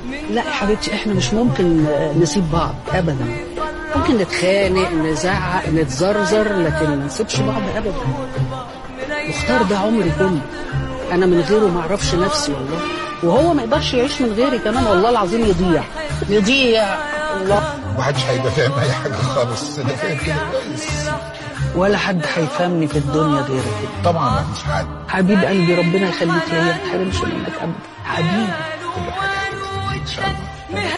لا يا حبيبتي احنا مش ممكن نسيب بعض ابدا ممكن نتخانق نزعق نتزرزر لكن ما نسيبش بعض ابدا مختار ده عمري كله انا من غيره ما اعرفش نفسي والله وهو ما يقدرش يعيش من غيري كمان والله العظيم يضيع يضيع الله محدش هيبقى فاهم اي حاجه خالص انا فاهم كده كويس ولا حد هيفهمني في الدنيا غيرك طبعا ما فيش حد حبيب قلبي ربنا يخليك ليا ما تحرمش منك ابدا حبيبي كل حاجه هتبقى ان شاء الله